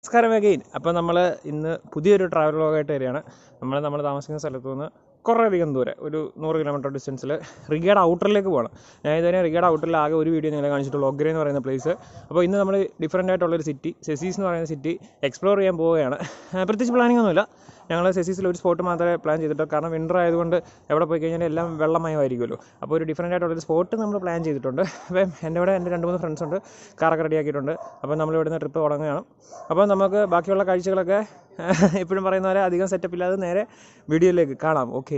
നമസ്കാരം അഗെയിൻ അപ്പോൾ നമ്മൾ ഇന്ന് പുതിയൊരു ട്രാവൽ വ്ളോഗായിട്ട് വരികയാണ് നമ്മൾ നമ്മൾ താമസിക്കുന്ന സ്ഥലത്തു നിന്ന് കുറേ അധികം ദൂരെ ഒരു നൂറ് കിലോമീറ്റർ ഡിസ്റ്റൻസിൽ റിഗേഡ് ഔട്ടറിലേക്ക് പോകണം ഞാൻ ഇതുവരെ റിഗേഡ് ഔട്ടറിൽ ആകെ ഒരു വീഡിയോ നിങ്ങളെ കാണിച്ചിട്ടുള്ളൂ ഒഗ്രേ എന്ന് പറയുന്ന പ്ലേസ് അപ്പോൾ ഇന്ന് നമ്മൾ ഡിഫറൻ്റ് ആയിട്ടുള്ളൊരു സിറ്റി സെസീസ് എന്ന് പറയുന്ന സിറ്റി എക്സ്പ്ലോർ ചെയ്യാൻ പോവുകയാണ് ആ, പ്രത്യേകിച്ച് പ്ലാനിംഗ് ഒന്നുമില്ല ഞങ്ങൾ സെസീസിൽ ഒരു സ്പോട്ട് മാത്രമേ പ്ലാൻ ചെയ്തിട്ടുള്ളൂ കാരണം വിൻ്റർ ആയതുകൊണ്ട് എവിടെ പോയി കഴിഞ്ഞാൽ എല്ലാം വെള്ളമയമായിരിക്കുമല്ലോ അപ്പോൾ ഒരു ഡിഫറൻ്റ് ആയിട്ടുള്ളൊരു സ്പോട്ട് നമ്മൾ പ്ലാൻ ചെയ്തിട്ടുണ്ട് അപ്പം എൻ്റെ ഇവിടെ എൻ്റെ രണ്ട് മൂന്ന് ഫ്രണ്ട്സ് ഉണ്ട് കാറൊക്കെ റെഡിയാക്കിയിട്ടുണ്ട് അപ്പോൾ നമ്മൾ ഇവിടുന്ന് ട്രിപ്പ് തുടങ്ങുകയാണ് അപ്പോൾ നമുക്ക് ബാക്കിയുള്ള കാഴ്ചകളൊക്കെ എപ്പോഴും പറയുന്ന പോലെ അധികം സെറ്റപ്പ് ഇല്ലാതെ നേരെ വീഡിയോയിലേക്ക് കാണാം ഓക്കെ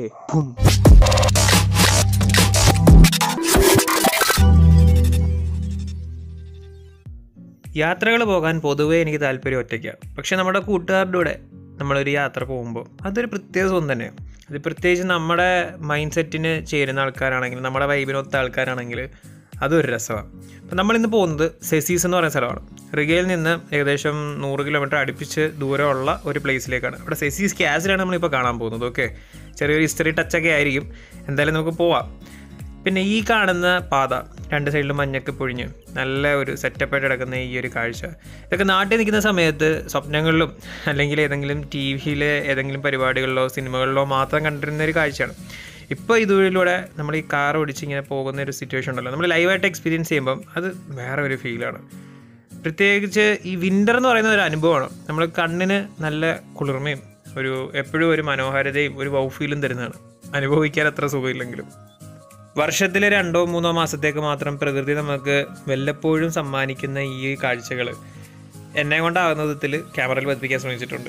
യാത്രകൾ പോകാൻ പൊതുവേ എനിക്ക് താല്പര്യം ഒറ്റയ്ക്കാണ് പക്ഷെ നമ്മുടെ കൂട്ടുകാരുടെ കൂടെ നമ്മളൊരു യാത്ര പോകുമ്പോൾ അതൊരു പ്രത്യേക സുഖം തന്നെയാണ് അത് പ്രത്യേകിച്ച് നമ്മുടെ മൈൻഡ് സെറ്റിന് ചേരുന്ന ആൾക്കാരാണെങ്കിൽ നമ്മുടെ വൈബിനൊത്ത ആൾക്കാരാണെങ്കിൽ അതൊരു രസമാണ് അപ്പം നമ്മളിന്ന് പോകുന്നത് സെസീസ് എന്ന് പറയുന്ന സ്ഥലമാണ് റിഗയിൽ നിന്ന് ഏകദേശം നൂറ് കിലോമീറ്റർ അടുപ്പിച്ച് ദൂരമുള്ള ഒരു പ്ലേസിലേക്കാണ് ഇവിടെ സെസീസ് ക്യാസിലാണ് നമ്മളിപ്പോൾ കാണാൻ പോകുന്നത് ഓക്കെ ചെറിയൊരു ഹിസ്റ്ററി ടച്ചൊക്കെ ആയിരിക്കും എന്തായാലും നമുക്ക് പോവാം പിന്നെ ഈ കാണുന്ന പാത രണ്ട് സൈഡിലും മഞ്ഞൊക്കെ പൊഴിഞ്ഞ് നല്ല ഒരു സെറ്റപ്പായിട്ട് കിടക്കുന്ന ഈ ഒരു കാഴ്ച ഇതൊക്കെ നാട്ടിൽ നിൽക്കുന്ന സമയത്ത് സ്വപ്നങ്ങളിലും അല്ലെങ്കിൽ ഏതെങ്കിലും ടി വിയിലെ ഏതെങ്കിലും പരിപാടികളിലോ സിനിമകളിലോ മാത്രം കണ്ടിരുന്ന ഒരു കാഴ്ചയാണ് ഇപ്പോൾ ഇതുവഴിയിലൂടെ നമ്മൾ ഈ കാർ ഓടിച്ച് ഇങ്ങനെ പോകുന്ന ഒരു സിറ്റുവേഷൻ ഉണ്ടല്ലോ നമ്മൾ ലൈവായിട്ട് എക്സ്പീരിയൻസ് ചെയ്യുമ്പം അത് വേറെ ഒരു ഫീലാണ് പ്രത്യേകിച്ച് ഈ വിൻ്റർ എന്ന് പറയുന്ന ഒരു അനുഭവമാണ് നമ്മൾ കണ്ണിന് നല്ല കുളിർമയും ഒരു എപ്പോഴും ഒരു മനോഹാരിതയും ഒരു വൗ ഫീലും തരുന്നതാണ് അനുഭവിക്കാൻ അത്ര സുഖമില്ലെങ്കിലും വർഷത്തിലെ രണ്ടോ മൂന്നോ മാസത്തേക്ക് മാത്രം പ്രകൃതി നമുക്ക് വല്ലപ്പോഴും സമ്മാനിക്കുന്ന ഈ കാഴ്ചകൾ എന്നെ കൊണ്ടാകുന്ന വിധത്തിൽ ക്യാമറയിൽ പതിപ്പിക്കാൻ ശ്രമിച്ചിട്ടുണ്ട്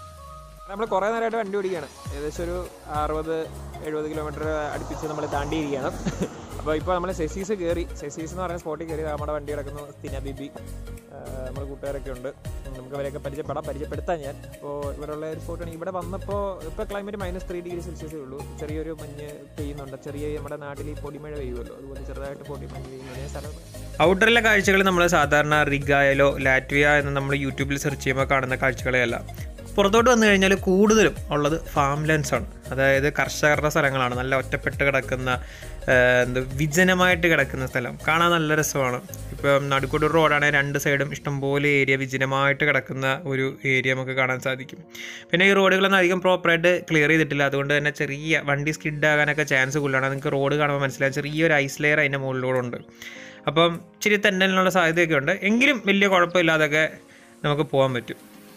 നമ്മൾ കുറേ നേരമായിട്ട് വണ്ടി ഓടിക്കുകയാണ് ഏകദേശം ഒരു അറുപത് എഴുപത് കിലോമീറ്റർ അടുപ്പിച്ച് നമ്മൾ താണ്ടിയിരിക്കുകയാണ് അപ്പോൾ ഇപ്പോൾ നമ്മൾ സെസീസ് കയറി സെസീസ് എന്ന് പറയുന്ന സ്പോട്ടിൽ കയറി നമ്മുടെ വണ്ടി കിടക്കുന്നു സ്തിന ബിബി നമ്മുടെ കൂട്ടുകാരൊക്കെ ഉണ്ട് നമുക്ക് അവരെയൊക്കെ പരിചയപ്പെടാം പരിചയപ്പെടുത്താൻ ഞാൻ അപ്പോൾ ഇവിടെയുള്ള ഒരു സ്പോട്ടാണ് ഇവിടെ വന്നപ്പോൾ ഇപ്പോൾ ക്ലൈമറ്റ് മൈനസ് ത്രീ ഡിഗ്രി സെൽഷ്യസേ ഉള്ളൂ ചെറിയൊരു മഞ്ഞ് പെയ്യുന്നുണ്ട് ചെറിയ നമ്മുടെ നാട്ടിൽ ഈ പൊടിമഴ പെയ്യുമല്ലോ അതുപോലെ ചെറുതായിട്ട് പൊടിമഞ്ഞ് പെയ്യുന്ന സ്ഥലം ഔട്ടറിലെ കാഴ്ചകൾ നമ്മൾ സാധാരണ റിഗായാലോ ലാറ്റ്വിയ എന്ന് നമ്മൾ യൂട്യൂബിൽ സെർച്ച് ചെയ്യുമ്പോൾ കാണുന്ന കാഴ്ചകളെയല്ല പുറത്തോട്ട് വന്നു കഴിഞ്ഞാൽ കൂടുതലും ഉള്ളത് ഫാം ലാൻഡ്സ് ആണ് അതായത് കർഷകരുടെ സ്ഥലങ്ങളാണ് നല്ല ഒറ്റപ്പെട്ട് കിടക്കുന്ന ആ, എന്ത് വിജനമായിട്ട് കിടക്കുന്ന സ്ഥലം കാണാൻ നല്ല രസമാണ് ഇപ്പം നടുക്കൂട് റോഡാണെങ്കിൽ രണ്ട് സൈഡും ഇഷ്ടംപോലെ ഏരിയ വിജനമായിട്ട് കിടക്കുന്ന ഒരു ഏരിയ നമുക്ക് കാണാൻ സാധിക്കും പിന്നെ ഈ റോഡുകളൊന്നും അധികം പ്രോപ്പറായിട്ട് ക്ലിയർ ചെയ്തിട്ടില്ല അതുകൊണ്ട് തന്നെ ചെറിയ വണ്ടി സ്കിഡ് ആകാനൊക്കെ ചാൻസ് കൂടുതലാണ് നിങ്ങൾക്ക് റോഡ് കാണുമ്പോൾ മനസ്സിലായി ചെറിയൊരു ഐസ് ലെയർ അതിൻ്റെ മുകളിലൂടെ ഉണ്ട് അപ്പം ഇച്ചിരി തെന്നലിനുള്ള സാധ്യതയൊക്കെ ഉണ്ട് എങ്കിലും വലിയ കുഴപ്പമില്ലാതൊക്കെ നമുക്ക് പോകാൻ പറ്റും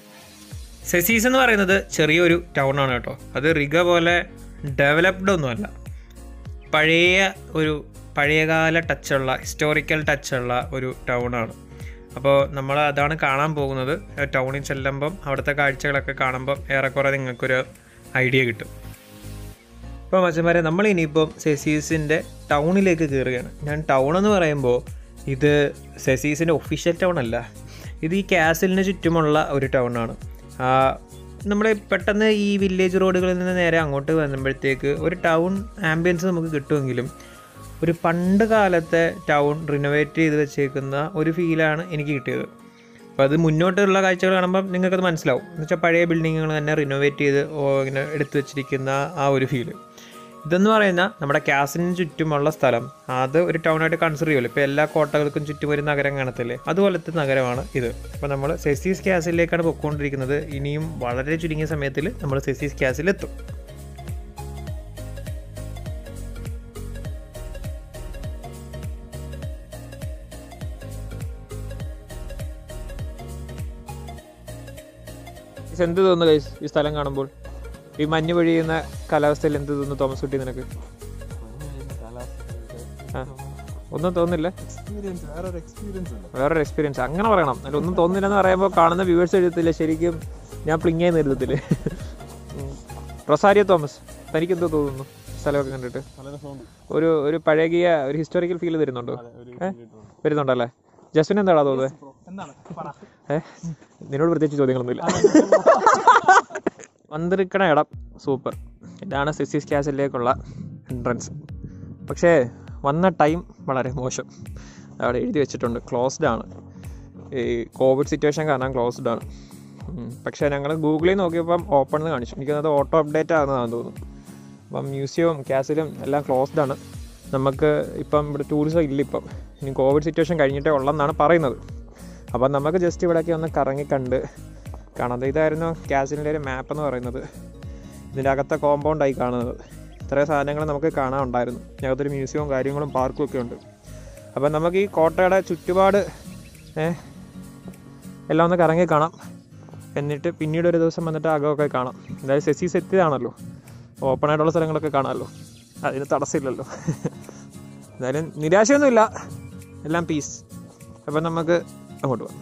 സെസീസ് എന്ന് പറയുന്നത് ചെറിയൊരു ടൗൺ ആണ് കേട്ടോ അത് റിഗ പോലെ ഡെവലപ്ഡ് ഒന്നുമല്ല പഴയ ഒരു പഴയകാല ടച്ചുള്ള ഹിസ്റ്റോറിക്കൽ ടച്ചുള്ള ഒരു ടൗണാണ് അപ്പോൾ നമ്മൾ അതാണ് കാണാൻ പോകുന്നത് ടൗണിൽ ചെല്ലുമ്പം അവിടുത്തെ കാഴ്ചകളൊക്കെ കാണുമ്പം ഏറെക്കുറെ നിങ്ങൾക്കൊരു ഐഡിയ കിട്ടും ഇപ്പോൾ മച്ചന്മാരെ നമ്മൾ ഇനിയിപ്പം സെസീസിൻ്റെ ടൗണിലേക്ക് കയറുകയാണ് ഞാൻ ടൗൺ എന്ന് പറയുമ്പോൾ ഇത് സെസീസിൻ്റെ ഒഫീഷ്യൽ ടൗൺ അല്ല ഇത് ഈ കാസിലിന് ചുറ്റുമുള്ള ഒരു ടൗണാണ് നമ്മൾ പെട്ടെന്ന് ഈ വില്ലേജ് റോഡുകളിൽ നിന്ന് നേരെ അങ്ങോട്ട് വരുമ്പോഴത്തേക്ക് ഒരു ടൗൺ ആംബിയൻസ് നമുക്ക് കിട്ടുമെങ്കിലും ഒരു പണ്ട് കാലത്തെ ടൗൺ റിനോവേറ്റ് ചെയ്ത് വെച്ചേക്കുന്ന ഒരു ഫീലാണ് എനിക്ക് കിട്ടിയത് അപ്പോൾ അത് മുന്നോട്ടുള്ള കാഴ്ചകൾ കാണുമ്പോൾ നിങ്ങൾക്കത് മനസ്സിലാവും എന്ന് വെച്ചാൽ പഴയ ബിൽഡിങ്ങുകൾ തന്നെ റിനോവേറ്റ് ചെയ്ത് ഓ ഇങ്ങനെ എടുത്തു വെച്ചിരിക്കുന്ന ആ ഒരു ഫീല് ഇതെന്ന് പറയുന്ന നമ്മുടെ കാസിന് ചുറ്റുമുള്ള സ്ഥലം അത് ഒരു ടൗണായിട്ട് കൺസിഡർ ചെയ്യുമല്ലോ ഇപ്പോൾ എല്ലാ കോട്ടകൾക്കും ചുറ്റും ഒരു നഗരം കാണത്തില്ലേ അതുപോലത്തെ നഗരമാണ് ഇത് അപ്പോൾ നമ്മൾ സെസീസ് ക്യാസിലേക്കാണ് പൊയ്ക്കൊണ്ടിരിക്കുന്നത് ഇനിയും വളരെ ചുരുങ്ങിയ സമയത്തിൽ നമ്മൾ സെസീസ് ക്യാസിലെത്തും എന്ത് തോന്നുന്നു ഗൈസ് ഈ സ്ഥലം കാണുമ്പോൾ ഈ മഞ്ഞ് പൊഴിയുന്ന കാലാവസ്ഥയിൽ എന്ത് തോന്നുന്നു തോമസ് കുട്ടി നിനക്ക് ആ. ഒന്നും തോന്നില്ല എക്സ്പീരിയൻസ് വേറൊരു എക്സ്പീരിയൻസ് ഉണ്ട് വേറൊരു എക്സ്പീരിയൻസ് അങ്ങനെ പറയണം അല്ല ഒന്നും തോന്നില്ലെന്ന് പറയുമ്പോൾ കാണുന്ന വ്യൂവേഴ്സ് എഴുതത്തില്ല ശരിക്കും ഞാൻ പ്ലിങ്ങായി എഴുതത്തില്ല റൊസാരിയോ തോമസ് തനിക്ക് എന്തോ തോന്നുന്നു സ്ഥലമൊക്കെ കണ്ടിട്ട് നല്ല രസമുണ്ട് ഒരു ഒരു പഴകിയ ഒരു ഹിസ്റ്റോറിക്കൽ ഫീൽ വരുന്നുണ്ടോ ഒരു ഏ? വരുന്നുണ്ടല്ലേ ജസ്വിൻ എന്താടാ തോന്നുന്നത് എന്താണ് പറ ഏ നിന്നോട് പ്രത്യേകിച്ച് ചോദ്യങ്ങളൊന്നുമില്ല വന്നിരിക്കണ ഇടം സൂപ്പർ ഇതാണ് സിസിസ് ക്യാസിലേക്കുള്ള എൻട്രൻസ് പക്ഷേ വന്ന ടൈം വളരെ മോശം അവിടെ എഴുതി വെച്ചിട്ടുണ്ട് ക്ലോസ്ഡ് ആണ് ഈ കോവിഡ് സിറ്റുവേഷൻ കാരണം ക്ലോസ്ഡ് ആണ് ഉം. പക്ഷേ ഞങ്ങൾ ഗൂഗിളിൽ നോക്കിയപ്പം ഓപ്പൺ എന്ന് കാണിച്ചു എനിക്കത് ഓട്ടോ അപ്ഡേറ്റ് ആകുന്നതാണെന്ന് തോന്നുന്നു അപ്പം മ്യൂസിയവും ക്യാസിലും എല്ലാം ക്ലോസ്ഡ് ആണ് നമുക്ക് ഇപ്പം ഇവിടെ ടൂറിസം ഇല്ല ഇപ്പം ഇനി കോവിഡ് സിറ്റുവേഷൻ കഴിഞ്ഞിട്ടേ ഉള്ളെന്നാണ് പറയുന്നത് അപ്പം നമുക്ക് ജസ്റ്റ് ഇവിടെയൊക്കെ ഒന്ന് കറങ്ങി കണ്ട് കാണാം ദേ ഇതായിരുന്നു കാസിനിലെ ഒരു മാപ്പ് എന്ന് പറയുന്നത് ഇതിൻ്റെ അകത്തെ കോമ്പൗണ്ടായി കാണുന്നത് ഇത്രയും സാധനങ്ങൾ നമുക്ക് കാണാനുണ്ടായിരുന്നു ഇതിനകത്തൊരു മ്യൂസിയവും കാര്യങ്ങളും പാർക്കും ഒക്കെ ഉണ്ട് അപ്പം നമുക്ക് ഈ കോട്ടയുടെ ചുറ്റുപാട് ഏ, എല്ലാം ഒന്ന് കറങ്ങി കാണാം എന്നിട്ട് പിന്നീട് ഒരു ദിവസം വന്നിട്ട് അകമൊക്കെ കാണാം എന്തായാലും സെസി സെറ്റിലാണല്ലോ ഓപ്പൺ ആയിട്ടുള്ള സ്ഥലങ്ങളൊക്കെ കാണാമല്ലോ അതിന് തടസ്സമില്ലല്ലോ എന്തായാലും നിരാശയൊന്നുമില്ല എല്ലാം പീസ് അപ്പം നമുക്ക് അങ്ങോട്ട് പോകാം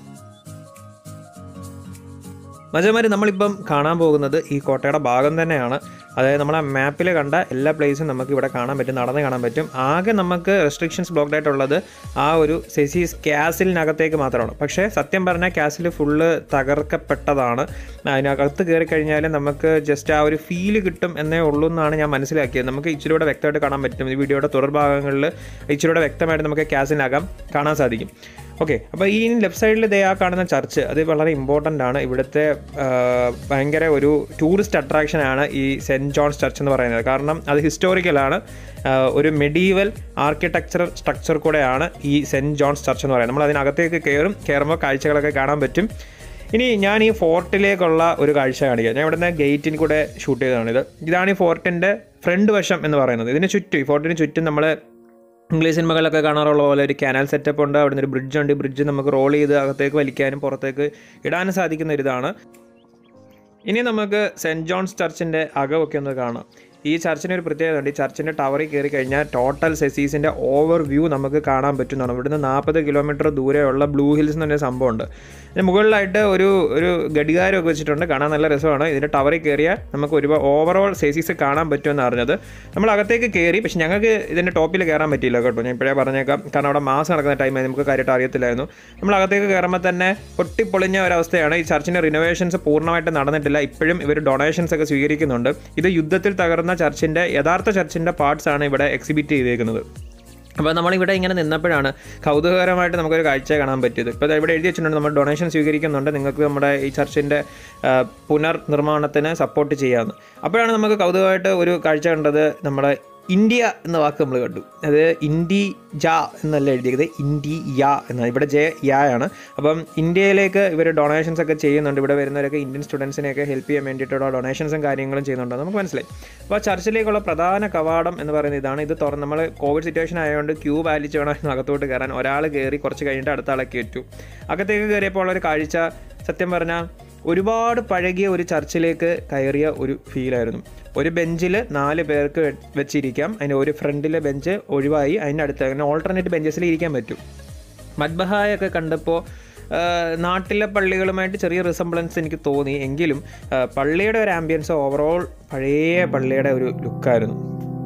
മജമാര് നമ്മളിപ്പം കാണാൻ പോകുന്നത് ഈ കോട്ടയുടെ ഭാഗം തന്നെയാണ് അതായത് നമ്മളെ മാപ്പിൽ കണ്ട എല്ലാ പ്ലേസും നമുക്ക് ഇവിടെ കാണാൻ പറ്റും നടന്ന് കാണാൻ പറ്റും ആകെ നമുക്ക് റെസ്ട്രിക്ഷൻസ് ബ്ലോക്ക്ഡ് ആയിട്ടുള്ളത് ആ ഒരു സെസീസ് ക്യാസിലിനകത്തേക്ക് മാത്രമാണ് പക്ഷേ സത്യം പറഞ്ഞാൽ ക്യാസിൽ ഫുള്ള് തകർക്കപ്പെട്ടതാണ് അതിനകത്ത് കയറി കഴിഞ്ഞാൽ നമുക്ക് ജസ്റ്റ് ആ ഒരു ഫീല് കിട്ടും എന്നേ ഉള്ളൂ എന്നാണ് ഞാൻ മനസ്സിലാക്കിയത് നമുക്ക് ഇച്ചിരൂടെ വ്യക്തമായിട്ട് കാണാൻ പറ്റും ഈ വീഡിയോയുടെ തുടർഭാഗങ്ങളിൽ ഇച്ചിരൂടെ വ്യക്തമായിട്ട് നമുക്ക് ക്യാസിനകം കാണാൻ സാധിക്കും ഓക്കെ അപ്പോൾ ഈ ലെഫ്റ്റ് സൈഡിൽ ദേ ആ കാണുന്ന ചർച്ച് അത് വളരെ ഇമ്പോർട്ടൻ്റ് ആണ് ഇവിടുത്തെ ആ, ഭയങ്കര ഒരു ടൂറിസ്റ്റ് അട്രാക്ഷനാണ് ഈ സെൻറ്റ് ജോൺസ് ചർച്ച് എന്ന് പറയുന്നത് കാരണം അത് ഹിസ്റ്റോറിക്കലാണ് ഒരു മെഡീവൽ ആർക്കിടെക്ചർ സ്ട്രക്ചർ കൂടെയാണ് ഈ സെൻറ്റ് ജോൺസ് ചർച്ച് എന്ന് പറയുന്നത് നമ്മൾ അതിനകത്തേക്ക് കയറും കയറുമ്പോൾ കാഴ്ചകളൊക്കെ കാണാൻ പറ്റും ഇനി ഞാൻ ഈ ഫോർട്ടിലേക്കുള്ള ഒരു കാഴ്ച കാണിക്കാം ഞാൻ ഇവിടുന്ന് ഗേറ്റിൽ കൂടെ ഷൂട്ട് ചെയ്തതാണിത് ഇതാണ് ഈ ഫോർട്ടിൻ്റെ ഫ്രണ്ട് വശം എന്ന് പറയുന്നത് ഇതിന് ചുറ്റും ഈ ഫോർട്ടിന് ചുറ്റും നമ്മൾ ഇംഗ്ലീഷ് സിനിമകളിലൊക്കെ കാണാറുള്ള പോലെ ഒരു കനാൽ സെറ്റപ്പ് ഉണ്ട് അവിടെ നിന്ന് ഒരു ബ്രിഡ്ജ് ഉണ്ട് ബ്രിഡ്ജ് നമുക്ക് റോൾ ചെയ്ത് അകത്തേക്ക് വലിക്കാനും പുറത്തേക്ക് ഇടാനും സാധിക്കുന്ന ഒരു ഇതാണ് ഇനി നമുക്ക് സെൻറ്റ് ജോൺസ് ചർച്ചിൻ്റെ അകമൊക്കെ ഒന്ന് കാണാം ഈ ചർച്ചിന് ഒരു പ്രത്യേകത ഉണ്ട് ഈ ചർച്ചിൻ്റെ ടവറിൽ കയറി കഴിഞ്ഞാൽ ടോട്ടൽ സെസീസിൻ്റെ ഓവർ വ്യൂ നമുക്ക് കാണാൻ പറ്റുന്നതാണ് ഇവിടുന്ന് നാൽപ്പത് കിലോമീറ്റർ ദൂരെയുള്ള ബ്ലൂ ഹിൽസ് എന്ന് പറഞ്ഞ സംഭവമുണ്ട് ഇതിന് മുകളിലായിട്ട് ഒരു ഒരു ഘടികാരമൊക്കെ വെച്ചിട്ടുണ്ട് കാണാൻ നല്ല രസമാണ് ഇതിൻ്റെ ടവറിൽ കയറിയാൽ നമുക്ക് ഒരുപാട് ഓവറോൾ സെസീസ് കാണാൻ പറ്റുമെന്ന് അറിഞ്ഞത് നമ്മൾ അകത്തേക്ക് കയറി പക്ഷെ ഞങ്ങൾക്ക് ഇതിൻ്റെ ടോപ്പിൽ കയറാൻ പറ്റിയില്ല കേട്ടോ ഞാൻ ഇപ്പോഴേ പറഞ്ഞേക്കാം കാരണം അവിടെ മാസം നടക്കുന്ന ടൈമായി നമുക്ക് കാര്യമായിട്ട് അറിയത്തില്ലായിരുന്നു നമ്മൾ അകത്തേക്ക് കയറുമ്പോൾ തന്നെ പൊട്ടിപ്പൊളിഞ്ഞ ഒരവസ്ഥയാണ് ഈ ചർച്ചിൻ്റെ റിനോവേഷൻസ് പൂർണ്ണമായിട്ട് നടന്നിട്ടില്ല ഇപ്പോഴും ഇവർ ഡൊണേഷൻസ് ഒക്കെ സ്വീകരിക്കുന്നുണ്ട് ഇത് യുദ്ധത്തിൽ തകർന്ന ചർച്ചിൻ്റെ യഥാർത്ഥ ചർച്ചിൻ്റെ പാർട്സ് ആണ് ഇവിടെ എക്സിബിറ്റ് ചെയ്തേക്കുന്നത് അപ്പോൾ നമ്മളിവിടെ ഇങ്ങനെ നിന്നപ്പോഴാണ് കൗതുകകരമായിട്ട് നമുക്കൊരു കാഴ്ച കാണാൻ പറ്റിയത് ഇപ്പോൾ ദാ ഇവിടെ എഴുതി വെച്ചിട്ടുണ്ട് നമ്മൾ ഡൊണേഷൻ സ്വീകരിക്കുന്നുണ്ട് നിങ്ങൾക്ക് നമ്മുടെ ഈ ചർച്ചിൻ്റെ പുനർനിർമ്മാണത്തിന് സപ്പോർട്ട് ചെയ്യാമെന്ന് അപ്പോഴാണ് നമുക്ക് കൗതുകമായിട്ട് ഒരു കാഴ്ച കണ്ടത് നമ്മുടെ ഇന്ത്യ എന്ന വാക്ക് നമ്മൾ കണ്ടു അത് ഇന്ത്യ ജ എന്നല്ല എഴുതിയത് ഇന്ത്യ യ എന്നാണ് ഇവിടെ ജെ യാ ആണ് അപ്പം ഇന്ത്യയിലേക്ക് ഇവർ ഡൊണേഷൻസ് ഒക്കെ ചെയ്യുന്നുണ്ട് ഇവിടെ വരുന്നവരൊക്കെ ഇന്ത്യൻ സ്റ്റുഡൻസിനെയൊക്കെ ഹെൽപ്പ് ചെയ്യാൻ വേണ്ടിയിട്ടുള്ള ഡൊണേഷൻസും കാര്യങ്ങളും ചെയ്യുന്നുണ്ട് നമുക്ക് മനസ്സിലായി അപ്പോൾ ചർച്ചിലേക്കുള്ള പ്രധാന കവാടം എന്ന് പറയുന്നത് ഇതാണ് ഇത് തുറന്ന് നമ്മൾ കോവിഡ് സിറ്റുവേഷൻ ആയതുകൊണ്ട് ക്യൂ പാലിച്ച് വേണം അകത്തോട്ട് കയറാൻ ഒരാൾ കയറി കുറച്ച് കഴിഞ്ഞിട്ട് അടുത്ത ആളെ കയറ്റു അകത്തേക്ക് കയറിയപ്പോൾ ഉള്ള ഒരു കാഴ്ച സത്യം പറഞ്ഞാൽ ഒരുപാട് പഴകിയ ഒരു ചർച്ചിലേക്ക് കയറിയ ഒരു ഫീലായിരുന്നു ഒരു ബെഞ്ചിൽ നാല് പേർക്ക് വെ- വെച്ചിരിക്കാം അതിന് ഒരു ഫ്രണ്ടിലെ ബെഞ്ച് ഒഴിവായി അതിൻ്റെ അടുത്ത് അങ്ങനെ ഓൾട്ടർനേറ്റ് ബെഞ്ചസിൽ ഇരിക്കാൻ പറ്റും മദ്ബഹായൊക്കെ കണ്ടപ്പോൾ നാട്ടിലെ പള്ളികളുമായിട്ട് ചെറിയ റിസംബ്ലൻസ് എനിക്ക് തോന്നി എങ്കിലും ആ, പള്ളിയുടെ ഒരു ആംബിയൻസ് ഓവറോൾ പഴയ പള്ളിയുടെ ഒരു ലുക്കായിരുന്നു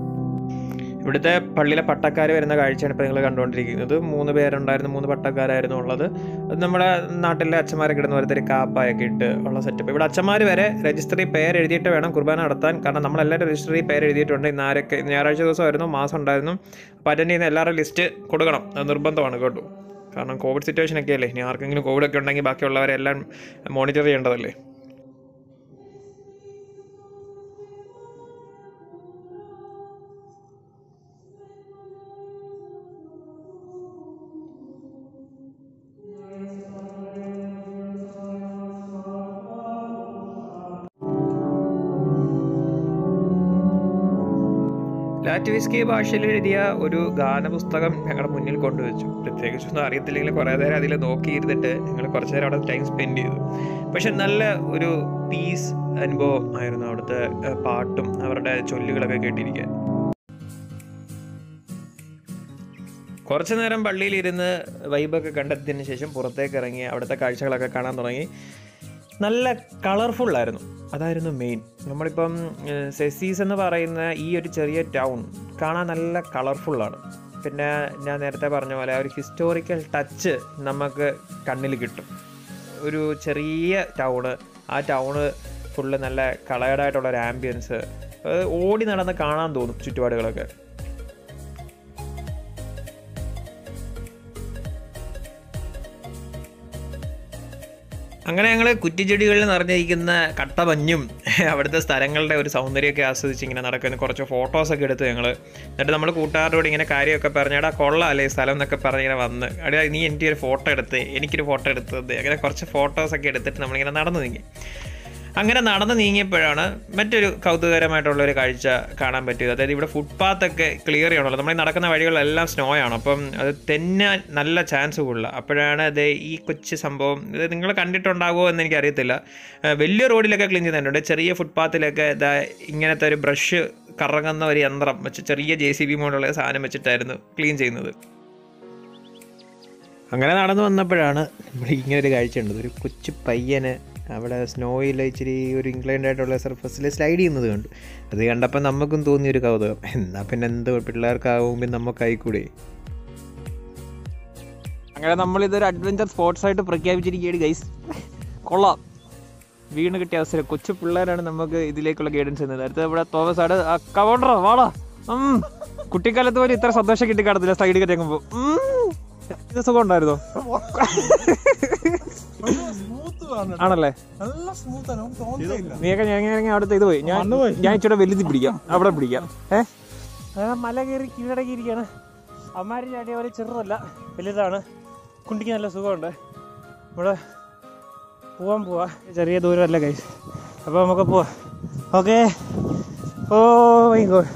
ഇവിടുത്തെ പള്ളിയിലെ പട്ടക്കാർ വരുന്ന കാഴ്ചയാണ് ഇപ്പോൾ നിങ്ങൾ കണ്ടുകൊണ്ടിരിക്കുന്നത് മൂന്ന് പേരുണ്ടായിരുന്നു മൂന്ന് പട്ടക്കാരായിരുന്നു ഉള്ളത് അത് നമ്മുടെ നാട്ടിലെ അച്ഛന്മാരൊക്കെ ഇടുന്ന പോലത്തെ ഒരു കാപ്പായൊക്കെ ഇട്ട് ഉള്ള സെറ്റപ്പ് ഇവിടെ അച്ഛന്മാർ വരെ രജിസ്റ്ററിൽ പേര് എഴുതിയിട്ട് വേണം കുർബാന നടത്താൻ കാരണം നമ്മളെല്ലാവരും രജിസ്റ്ററിൽ പേര് എഴുതിയിട്ടുണ്ട് ഇന്ന് ആരൊക്കെ ഞായറാഴ്ച ദിവസമായിരുന്നു മാസം ഉണ്ടായിരുന്നു അപ്പോൾ അറ്റൻഡ് ചെയ്യുന്ന എല്ലാവരുടെ ലിസ്റ്റ് കൊടുക്കണം അത് നിർബന്ധമാണ് കേട്ടോ കാരണം കോവിഡ് സിറ്റുവേഷൻ ഒക്കെ അല്ലേ ഇനി ആർക്കെങ്കിലും കോവിഡ് ഒക്കെ ഉണ്ടെങ്കിൽ ബാക്കിയുള്ളവരെല്ലാം മോണിറ്റർ ചെയ്യേണ്ടതല്ലേ ലാറ്റ്വിസ്കി ഭാഷയിൽ എഴുതിയ ഒരു ഗാനപുസ്തകം ഞങ്ങളുടെ മുന്നിൽ കൊണ്ടുവച്ചു പ്രത്യേകിച്ചൊന്നും അറിയത്തില്ലെങ്കിൽ കുറേ നേരം അതിൽ നോക്കിയിരുന്നിട്ട് ഞങ്ങൾ കുറച്ച് നേരം അവിടെ ടൈം സ്പെൻഡ് ചെയ്തു പക്ഷെ നല്ല ഒരു പീസ് അനുഭവം ആയിരുന്നു അവിടുത്തെ ഏഹ്, പാട്ടും അവരുടെ ചൊല്ലുകളൊക്കെ കേട്ടിരിക്കാൻ കുറച്ച് നേരം പള്ളിയിലിരുന്ന് വൈബൊക്കെ കണ്ടെത്തിയതിന് ശേഷം പുറത്തേക്ക് ഇറങ്ങി അവിടുത്തെ കാഴ്ചകളൊക്കെ കാണാൻ തുടങ്ങി നല്ല കളർഫുള്ളായിരുന്നു അതായിരുന്നു മെയിൻ നമ്മളിപ്പം ഏഹ്, സെസീസ് എന്ന് പറയുന്ന ഈ ഒരു ചെറിയ ടൗൺ കാണാൻ നല്ല കളർഫുള്ളാണ് പിന്നെ ഞാൻ നേരത്തെ പറഞ്ഞ പോലെ ആ ഒരു ഹിസ്റ്റോറിക്കൽ ടച്ച് നമുക്ക് കണ്ണിൽ കിട്ടും ഒരു ചെറിയ ടൗണ് ആ ടൗണ് ഫുള്ള് നല്ല കളേർഡായിട്ടുള്ള ഒരു ആംബിയൻസ് ഓടി നടന്ന് കാണാൻ തോന്നും ചുറ്റുപാടുകളൊക്കെ അങ്ങനെ ഞങ്ങൾ കുറ്റിച്ചെടികളിൽ നിറഞ്ഞിരിക്കുന്ന കട്ടമഞ്ഞും അവിടുത്തെ സ്ഥലങ്ങളുടെ ഒരു സൗന്ദര്യമൊക്കെ ആസ്വദിച്ച് ഇങ്ങനെ നടക്കുന്ന കുറച്ച് ഫോട്ടോസൊക്കെ എടുത്ത് ഞങ്ങൾ എന്നിട്ട് നമ്മൾ കൂട്ടുകാരോട് ഇങ്ങനെ കാര്യമൊക്കെ പറഞ്ഞ് എടാ കൊള്ളാം അല്ലേ ഈ സ്ഥലം എന്നൊക്കെ പറഞ്ഞ് ഇങ്ങനെ വന്ന് എടാ നീ എനിക്ക് ഒരു ഫോട്ടോ എടുത്ത് എനിക്കൊരു ഫോട്ടോ എടുത്തത് അങ്ങനെ കുറച്ച് ഫോട്ടോസൊക്കെ എടുത്തിട്ട് നമ്മളിങ്ങനെ നടന്നു നീങ്ങി അങ്ങനെ നടന്ന് നീങ്ങിയപ്പോഴാണ് മറ്റൊരു കൗതുകകരമായിട്ടുള്ള ഒരു കാഴ്ച കാണാൻ പറ്റിയത് അതായത് ഇവിടെ ഫുട്പാത്തൊക്കെ ക്ലിയർ ചെയ്യണമല്ലോ നമ്മൾ ഈ നടക്കുന്ന വഴികളെല്ലാം സ്നോ ആണ് അപ്പം അത് തെന്നാൻ നല്ല ചാൻസ് കൂടുതല അപ്പോഴാണ് അത് ഈ കൊച്ചു സംഭവം ഇത് നിങ്ങൾ കണ്ടിട്ടുണ്ടാകുമോ എന്ന് എനിക്കറിയത്തില്ല ആ, വലിയ റോഡിലൊക്കെ ക്ലീൻ ചെയ്യുന്നുണ്ട് ചെറിയ ഫുട്പാത്തിലൊക്കെ ഇതാ ഇങ്ങനത്തെ ഒരു ബ്രഷ് കറങ്ങുന്ന ഒരു യന്ത്രം വെച്ച് ചെറിയ ജെ സി ബി മോഡുള്ള സാധനം വെച്ചിട്ടായിരുന്നു ക്ലീൻ ചെയ്യുന്നത് അങ്ങനെ നടന്നു വന്നപ്പോഴാണ് നമ്മൾ ഇങ്ങനെ ഒരു കാഴ്ച ഉണ്ട് ഒരു കൊച്ചു പയ്യന് അവിടെ സ്നോയിൽ ഇച്ചിരി ഒരു ഇൻക്ലൈൻഡ് ആയിട്ടുള്ള സർഫസിൽ സ്ലൈഡ് ചെയ്യുന്നത് കണ്ടു അത് കണ്ടപ്പോൾ നമുക്കും തോന്നിയൊരു കൗതുകം എന്നാൽ പിന്നെ എന്ത് പിള്ളേർക്കാവുമ്പോൾ നമുക്കായിക്കൂടെ അങ്ങനെ നമ്മൾ ഇതൊരു അഡ്വഞ്ചർ സ്പോർട്സ് ആയിട്ട് പ്രഖ്യാപിച്ചിരിക്കുകയാണ് ഗൈസ് കൊള്ളാം വീണ് കിട്ടിയ അവസരം കൊച്ചു പിള്ളേരാണ് നമുക്ക് ഇതിലേക്കുള്ള ഗൈഡൻസ് ചെയ്യുന്നത് അടുത്ത ഇവിടെ തോമസ് ആണ് ആ കവണ്ടറോ വാടാ ഉം. കുട്ടിക്കാലത്ത് പോലും ഇത്ര സന്തോഷം കിട്ടി കാണത്തില്ല സൈഡിൽ കയറ്റുമ്പോൾ ഇത് സുഖം ഉണ്ടായിരുന്നോ സ്മൂത്ത് ആണ് ആണല്ലേ നല്ല സ്മൂത്ത് ആണ് നമുക്ക് തോന്നുന്നില്ല നീയൊക്കെ ഞാൻ ഇങ്ങനെ അവിടുത്തെ ഇത് പോയി ഞാൻ ഞാൻ ഇച്ചിരി വലുത് പിടിക്കാം അവിടെ പിടിക്കാം ഏ മല കയറി കീഴടക്കി ഇരിക്കുകയാണ് അമ്മാരി ചാടിയ പോലെ ചെറുതല്ല വലുതാണ് കുണ്ടിക്ക് നല്ല സുഖമുണ്ട് ഇവിടെ പോവാൻ പോവാ ചെറിയ ദൂരമല്ല കൈ അപ്പോൾ നമുക്ക് പോവാം ഓക്കെ ഓ മൈ ഗോഡ്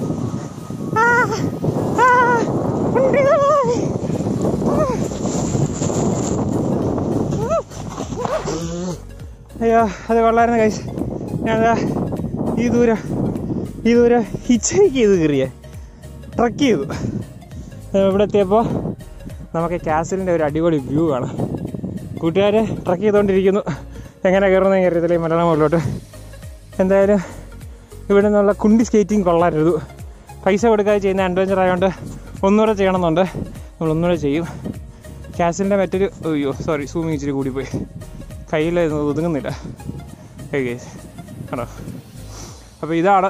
അയ്യോ അത് കൊള്ളായിരുന്നു കൈസ് ഞാനതാ ഈ ദൂരം ഈ ദൂരം ഹിച്ചൈക്ക് ചെയ്ത് കയറിയേ ട്രക്ക് ചെയ്തു ഏ, ഇവിടെ എത്തിയപ്പോൾ നമുക്ക് കാസിലിൻ്റെ ഒരു അടിപൊളി വ്യൂ കാണാം കൂട്ടുകാർ ട്രക്ക് ചെയ്തുകൊണ്ടിരിക്കുന്നു എങ്ങനെ കയറുന്നതെന്ന് അറിയത്തില്ല ഈ മലയാളം മുകളിലോട്ട് എന്തായാലും ഇവിടെ നിന്നുള്ള കുണ്ടി സ്കേറ്റിംഗ് കൊള്ളായിരുന്നു പൈസ കൊടുക്കാതെ ചെയ്യുന്ന അഡ്വഞ്ചർ ആയതുകൊണ്ട് ഒന്നുകൂടെ ചെയ്യണമെന്നുണ്ട് നമ്മൾ ഒന്നുകൂടെ ചെയ്യും കാസിലിൻ്റെ മറ്റൊരു അയ്യോ സോറി സൂമിങ് ഇച്ചിരി കൂടിപ്പോയി കയ്യിൽ ഒതുങ്ങുന്നില്ല ഓക്കെ കണ്ടോ അപ്പോൾ ഇതാണ്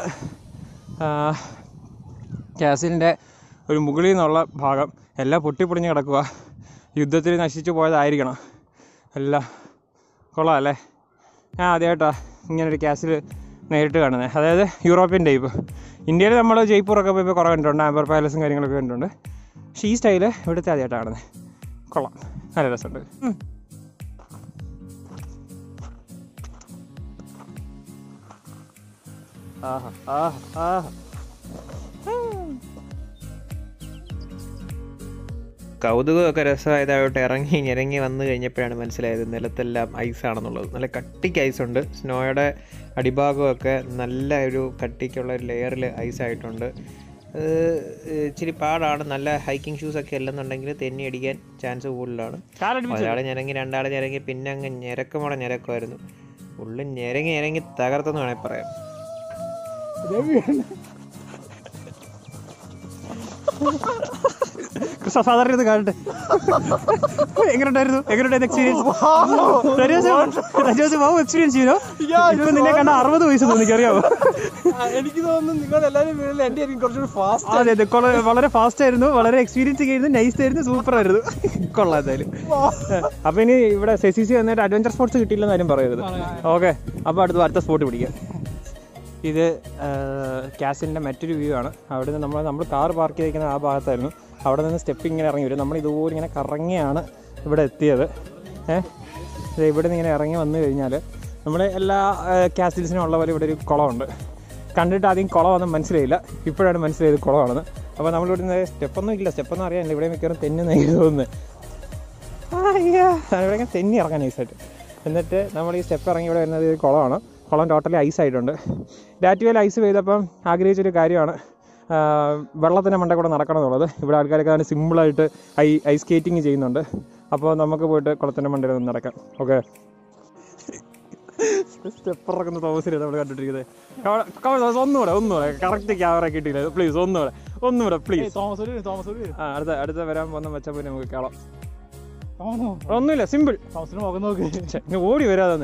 കാസിലിൻ്റെ ഒരു മുകളിൽ നിന്നുള്ള ഭാഗം എല്ലാം പൊട്ടിപ്പൊടിഞ്ഞ് കിടക്കുക യുദ്ധത്തിൽ നശിച്ചു പോയതായിരിക്കണം എല്ലാം കൊള്ളാം അല്ലേ ഞാൻ ആദ്യമായിട്ടാണ് ഇങ്ങനൊരു കാസിൽ നേരിട്ട് കാണുന്നത് അതായത് യൂറോപ്യൻ ടൈപ്പ് ഇന്ത്യയിൽ നമ്മൾ ജയ്പൂറൊക്കെ പോയപ്പോൾ കുറേ കണ്ടിട്ടുണ്ട് ആംബർ പാലസും കാര്യങ്ങളൊക്കെ കണ്ടിട്ടുണ്ട് പക്ഷേ ഈ സ്റ്റൈല് ഇവിടുത്തെ ആദ്യമായിട്ടാണ് കാണുന്നത് കൊള്ളാം നല്ല രസമുണ്ട് ഉം. ആഹാ ആഹാ ആഹാ കൗതുകമൊക്കെ രസമായതായിട്ട് ഇറങ്ങി ഞെരങ്ങി വന്നു കഴിഞ്ഞപ്പോഴാണ് മനസ്സിലായത് നിലത്തെല്ലാം ഐസാണെന്നുള്ളത് നല്ല കട്ടിക്ക് ഐസുണ്ട് സ്നോയുടെ അടിഭാഗമൊക്കെ നല്ല ഒരു കട്ടിക്കുള്ള ഒരു ലെയറിൽ ഐസായിട്ടുണ്ട് അത് ഇച്ചിരി പാടാണ് നല്ല ഹൈക്കിംഗ് ഷൂസൊക്കെ അല്ലെന്നുണ്ടെങ്കിൽ തെന്നി അടിക്കാൻ ചാൻസ് കൂടുതലാണ് കാലടിപ്പിച്ചു ഒരാൾ ഞെരങ്ങി രണ്ടാൾ ഞെരങ്ങി പിന്നെ അങ്ങ് ഞെരക്കമുള്ള ഞെരക്കമായിരുന്നു ഉള്ളിൽ ഞെരങ്ങി ഞെരങ്ങി തകർത്തെന്ന് വേണമെങ്കിൽ പറയാം കൃഷ്ണ സാധാരണ ഇത് കാണട്ടെ എങ്ങനെയുണ്ടായിരുന്നു എങ്ങനെയുണ്ടായിരുന്നു എക്സ്പീരിയൻസ് ബാബു എക്സ്പീരിയൻസ് ചെയ്തോ ഇപ്പൊ നിന്നെ കണ്ട അറുപത് വയസ്സ് തോന്നി അറിയാമോ എനിക്ക് തോന്നുന്നു നിങ്ങൾ എല്ലാവരും വീട്ടിൽ എന്റെ ആയിരിക്കും കുറച്ചുകൂടി ഫാസ്റ്റ് അതെ അതെ കൊള്ള- വളരെ ഫാസ്റ്റ് ആയിരുന്നു വളരെ എക്സ്പീരിയൻസ് ആയിരുന്നു നൈസ് ആയിരുന്നു സൂപ്പർ ആയിരുന്നു കൊള്ളാം എന്തായാലും അപ്പൊ ഇനി ഇവിടെ സെസി സി വന്നിട്ട് അഡ്വഞ്ചർ സ്പോർട്സ് കിട്ടിയില്ലെന്ന് ആരും പറയരുത് ഓക്കെ അപ്പൊ അടുത്ത അടുത്ത സ്പോട്ട് പിടിക്കാം ഇത് കാസിലിൻ്റെ മറ്റൊരു വ്യൂ ആണ് അവിടെ നിന്ന് നമ്മൾ നമ്മൾ കാർ പാർക്ക് ചെയ്തിരിക്കുന്ന ആ ഭാഗത്തായിരുന്നു അവിടെ നിന്ന് സ്റ്റെപ്പ് ഇങ്ങനെ ഇറങ്ങി വരും നമ്മൾ ഇതുപോലെ ഇങ്ങനെ കറങ്ങിയാണ് ഇവിടെ എത്തിയത് ഏഹ് ദേ ഇവിടെ നിന്ന് ഇങ്ങനെ ഇറങ്ങി വന്നു കഴിഞ്ഞാൽ നമ്മുടെ എല്ലാ കാസിൽസിനും ഉള്ള പോലെ ഇവിടെ ഒരു കുളമുണ്ട് കണ്ടിട്ട് ആദ്യം കുളമൊന്നും മനസ്സിലായില്ല ഇപ്പോഴാണ് മനസ്സിലായത് കുളമാണെന്ന് അപ്പോൾ നമ്മളിവിടെ നിന്ന് സ്റ്റെപ്പൊന്നും ഇല്ല സ്റ്റെപ്പൊന്നും അറിയാനില്ല ഇവിടെ മിക്കവാറും തെന്നുന്ന എനിക്ക് തോന്നുന്നത് അയ്യാ ഇവിടെ ഇങ്ങനെ തെന്നി ഇറങ്ങാൻ നൈസായിട്ട് എന്നിട്ട് നമ്മൾ ഈ സ്റ്റെപ്പ് ഇറങ്ങി ഇവിടെ വരുന്നത് ഒരു കുളമാണ് കുളം ടോട്ടലി ഐസ് ആയിട്ടുണ്ട് ഡാറ്റുവേൽ ഐസ് പെയ്തപ്പം ആഗ്രഹിച്ചൊരു കാര്യമാണ് ആ, വെള്ളത്തിൻ്റെ മണ്ട കൂടെ നടക്കണം എന്നുള്ളത് ഇവിടെ ആൾക്കാരൊക്കെ അതിന് സിമ്പിളായിട്ട് ഐ ഐസ് സ്കേറ്റിംഗ് ചെയ്യുന്നുണ്ട് അപ്പോൾ നമുക്ക് പോയിട്ട് കുളത്തിൻ്റെ മണ്ടയിൽ നിന്ന് നടക്കാം ഓക്കെ സ്റ്റെപ്പ് ഇറക്കുന്ന തോമസിനെ നമ്മൾ കണ്ടിട്ടിരിക്കുന്നത് കവ- കവ- തോമസ് ഒന്നുകൂടെ ഒന്നുകൂടെ കറക്റ്റ് ക്യാമറ കിട്ടിയില്ല പ്ലീസ് ഒന്നുകൂടെ ഒന്നുകൂടെ പ്ലീസ് തോമസ് ഒരു തോമസ് ഒരു ആ അടുത്ത അടുത്ത വരാൻ പോകുന്ന വെച്ചപ്പോൾ നമുക്ക് കാണാം തോമസ് ഒന്നുമില്ല സിമ്പിൾ തോമസിന് മുഖം നോക്ക് ഇങ്ങ് ഓടി വരാതെ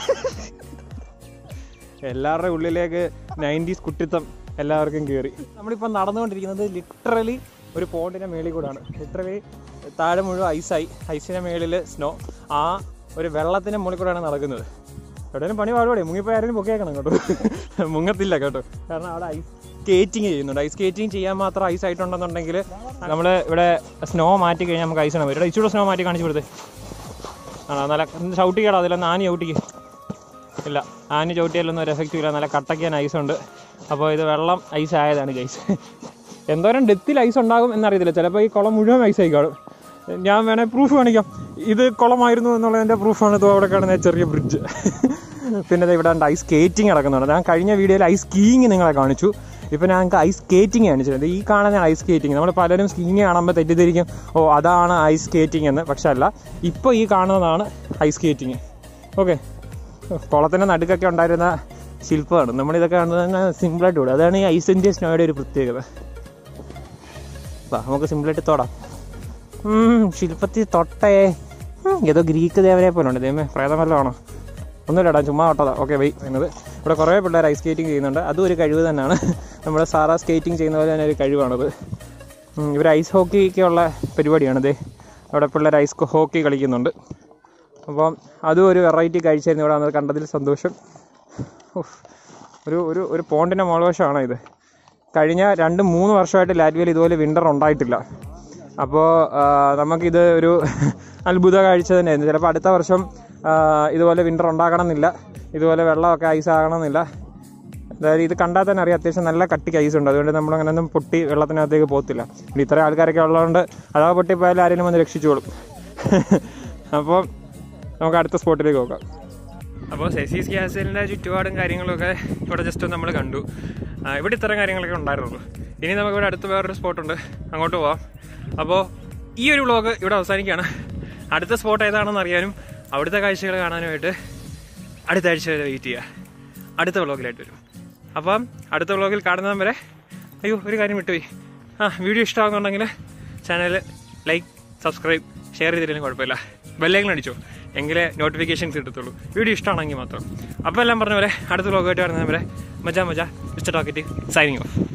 എല്ലാവരുടെ ഉള്ളിലേക്ക് നയൻറ്റീസ് കുട്ടിത്തം എല്ലാവർക്കും കയറി നമ്മളിപ്പോൾ നടന്നുകൊണ്ടിരിക്കുന്നത് ലിറ്ററലി ഒരു പോണ്ടിൻ്റെ മേളിൽ കൂടാണ് ലിറ്ററലി താഴെ മുഴുവൻ ഐസായി ഐസിൻ്റെ മേളിൽ സ്നോ ആ ഒരു വെള്ളത്തിൻ്റെ മുകളിൽ കൂടെയാണ് നടക്കുന്നത് എവിടെയും പണി പാടുപടി മുങ്ങിപ്പോയി ആരെങ്കിലും പൊക്കിയേക്കണം കേട്ടോ മുങ്ങത്തില്ല കേട്ടോ കാരണം അവിടെ ഐസ് സ്കേറ്റിംഗ് ചെയ്യുന്നുണ്ട് ഐസ് സ്കേറ്റിംഗ് ചെയ്യാൻ മാത്രം ഐസ് ആയിട്ടുണ്ടെന്നുണ്ടെങ്കിൽ നമ്മൾ ഇവിടെ സ്നോ മാറ്റി കഴിഞ്ഞാൽ നമുക്ക് ഐസ് ഇടാൻ പറ്റും ഇവിടെ ഇച്ചിരി സ്നോ മാറ്റി കാണിച്ചു കൊടുത്തേ ആണോ നല്ല ചവിട്ടിക്കടാ അതിലൊന്ന് ആനി ചവിട്ടിക്ക് ഇല്ല ആനി ചവിട്ടിയാലൊന്നും ഒരു എഫക്റ്റ് ഇല്ല നല്ല കട്ടയ്ക്കാൻ ഐസ് ഉണ്ട് അപ്പോൾ ഇത് വെള്ളം ഐസ് ആയതാണ് ഗൈസ് എന്തോരം ഡെത്തിൽ ഐസ് ഉണ്ടാകും എന്നറിയത്തില്ല ചിലപ്പോൾ ഈ കുളം മുഴുവൻ ഐസ് ആയി കാണും ഞാൻ വേണേൽ പ്രൂഫ് കാണിക്കാം ഇത് കുളമായിരുന്നു എന്നുള്ളതിൻ്റെ പ്രൂഫാണ് ഇത് അവിടെ കാണുന്ന ചെറിയ ബ്രിഡ്ജ് പിന്നെ ദേ ഇവിടെ ഉണ്ട് ഐസ് സ്കേറ്റിംഗ് നടക്കുന്നുണ്ട് ഞാൻ കഴിഞ്ഞ വീഡിയോയിൽ ഐസ് സ്കീയിങ് നിങ്ങളെ കാണിച്ചു ഇപ്പം ഞങ്ങൾക്ക് ഐസ് സ്കേറ്റിംഗ് കാണിച്ചിട്ടുണ്ട് ഈ കാണുന്ന ഐസ് സ്കേറ്റിംഗ് നമ്മൾ പലരും സ്കീയിങ് കാണുമ്പോൾ തെറ്റിദ്ധരിക്കും ഓ അതാണ് ഐസ് സ്കേറ്റിംഗ് എന്ന് പക്ഷെ അല്ല ഇപ്പോൾ ഈ കാണുന്നതാണ് ഐസ് സ്കേറ്റിംഗ് ഓക്കെ കുളത്തിൻ്റെ നടുക്കൊക്കെ ഉണ്ടായിരുന്ന ശില്പമാണ് നമ്മളിതൊക്കെ കാണുന്നത് സിമ്പിളായിട്ട് വിടും അതാണ് ഈ ഐസിൻ്റെ സ്നോയുടെ ഒരു പ്രത്യേകത വാ നമുക്ക് സിമ്പിളായിട്ട് തൊടാം ഉം, ശില്പത്തിൽ തൊട്ടേ ഉം, ഏതോ ഗ്രീക്ക് ദേവനെ പോലെ ഉണ്ട് ദൈവമേ പ്രേതം വല്ലതും ആണോ ഒന്നുമില്ലടാ ചുമ്മാ തൊട്ടതാ ഓക്കെ വൈ എന്നത് ഇവിടെ കുറേ പിള്ളേർ ഐസ് സ്കേറ്റിംഗ് ചെയ്യുന്നുണ്ട് അതും ഒരു കഴിവ് തന്നെയാണ് നമ്മുടെ സാറാ സ്കേറ്റിംഗ് ചെയ്യുന്ന പോലെ തന്നെ ഒരു കഴിവാണത് ഉം, ഇവർ ഐസ് ഹോക്കിക്കുള്ള പരിപാടിയാണിത് അവിടെ പിള്ളേർ ഐസ് ഹോക്കി കളിക്കുന്നുണ്ട് അപ്പം അതും ഒരു വെറൈറ്റി കാഴ്ചയായിരുന്നു ഇവിടെ വന്നത് കണ്ടതിൽ സന്തോഷം ഉഫ്. ഒരു ഒരു ഒരു പോണ്ടിൻ്റെ മോളവശമാണ് ഇത് കഴിഞ്ഞ രണ്ട് മൂന്ന് വർഷമായിട്ട് ലാറ്റ്വിയയിൽ ഇതുപോലെ വിൻ്റർ ഉണ്ടായിട്ടില്ല അപ്പോൾ നമുക്കിത് ഒരു അത്ഭുത കാഴ്ച തന്നെയായിരുന്നു ചിലപ്പോൾ അടുത്ത വർഷം ആ, ഇതുപോലെ വിൻ്റർ ഉണ്ടാകണം എന്നില്ല ഇതുപോലെ വെള്ളമൊക്കെ ഐസ് ആകണമെന്നില്ല അതായത് ഇത് കണ്ടാൽ തന്നെ അറിയാം അത്യാവശ്യം നല്ല കട്ടിക്ക് ഐസ് ഉണ്ട് അതുകൊണ്ട് നമ്മൾ അങ്ങനെ ഒന്നും പൊട്ടി വെള്ളത്തിനകത്തേക്ക് പോകത്തില്ല പിന്നെ ഇത്ര ആൾക്കാരൊക്കെ ഉള്ളതുകൊണ്ട് അഥവാ പൊട്ടിപ്പോയാൽ ആരെങ്കിലും വന്ന് രക്ഷിച്ചോളും അപ്പോൾ നമുക്ക് അടുത്ത സ്പോട്ടിലേക്ക് നോക്കാം അപ്പോൾ സെസീസ് ഗ്യാസിൻ്റെ ചുറ്റുപാടും കാര്യങ്ങളൊക്കെ ഇവിടെ ജസ്റ്റ് നമ്മൾ കണ്ടു ആ, ഇവിടെ ഇത്തരം കാര്യങ്ങളൊക്കെ ഉണ്ടായിരുന്നുള്ളൂ ഇനി നമുക്ക് ഇവിടെ അടുത്ത് വേറൊരു സ്പോട്ടുണ്ട് അങ്ങോട്ട് പോവാം അപ്പോൾ ഈ ഒരു വ്ളോഗ് ഇവിടെ അവസാനിക്കുകയാണ് അടുത്ത സ്പോട്ട് ഏതാണെന്ന് അറിയാനും അവിടുത്തെ കാഴ്ചകൾ കാണാനുമായിട്ട് അടുത്ത ആഴ്ച വരെ വെയിറ്റ് ചെയ്യുക അടുത്ത വ്ളോഗിലായിട്ട് വരും അപ്പം അടുത്ത വ്ളോഗിൽ കാണുന്നതും വരെ അയ്യോ ഒരു കാര്യം വിട്ടുപോയി ആ വീഡിയോ ഇഷ്ടമാകുന്നുണ്ടെങ്കിൽ ചാനൽ ലൈക്ക് സബ്സ്ക്രൈബ് ഷെയർ ചെയ്തില്ലെങ്കിലും കുഴപ്പമില്ല ബെല്ലൈക്കൻ അടിച്ചോ എങ്കിലേ നോട്ടിഫിക്കേഷൻസ് കിട്ടത്തുള്ളൂ വീഡിയോ ഇഷ്ടമാണെങ്കിൽ മാത്രം അപ്പോൾ എല്ലാം പറഞ്ഞ പോലെ അടുത്ത വ്ളോഗായിട്ട് വരുന്നവരെ മജാ മജാ മിസ്റ്റർ ടോക്കറ്റ് സൈനിങ് ഓഫ്